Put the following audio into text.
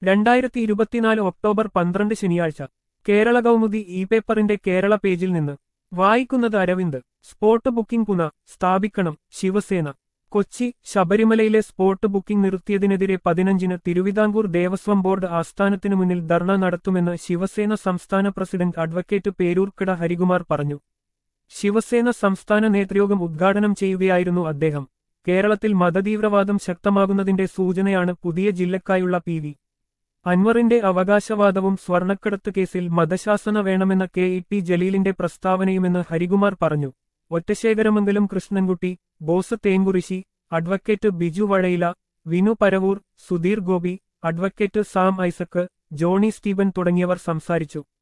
രണ്ടായിരത്തി ഇരുപത്തിനാല് ഒക്ടോബർ പന്ത്രണ്ട് ശനിയാഴ്ച കേരള കൗമുദി ഇ പേപ്പറിന്റെ കേരള പേജിൽ നിന്ന് വായിക്കുന്നത് അരവിന്ദ് സ്പോട്ട് ബുക്കിംഗ് പുന സ്ഥാപിക്കണം ശിവസേന കൊച്ചി ശബരിമലയിലെ സ്പോട്ട് ബുക്കിംഗ് നിർത്തിയതിനെതിരെ പതിനഞ്ചിന് തിരുവിതാംകൂർ ദേവസ്വം ബോർഡ് ആസ്ഥാനത്തിനു മുന്നിൽ ധർണ നടത്തുമെന്ന് ശിവസേന സംസ്ഥാന പ്രസിഡന്റ് അഡ്വക്കേറ്റ് പേരൂർക്കട ഹരികുമാർ പറഞ്ഞു ശിവസേന സംസ്ഥാന നേതൃയോഗം ഉദ്ഘാടനം ചെയ്യുകയായിരുന്നു അദ്ദേഹം കേരളത്തിൽ മതതീവ്രവാദം ശക്തമാകുന്നതിന്റെ സൂചനയാണ് പുതിയ ജില്ലക്കായുള്ള പി വി അൻവറിന്റെ അവകാശവാദവും സ്വർണക്കടത്ത് കേസിൽ മതശാസന വേണമെന്ന കെ ഇ ടി ജലീലിന്റെ പ്രസ്താവനയുമെന്ന് ഹരികുമാർ പറഞ്ഞു Ottasekharamangalam Krishnankutty Bose Thenkurissi advocate Biju Vazhayila Vinu Paravur Sudheer Gopi advocate Sam Isaac Johnny Steven തുടങ്ങിയവർ സംസാരിച്ചു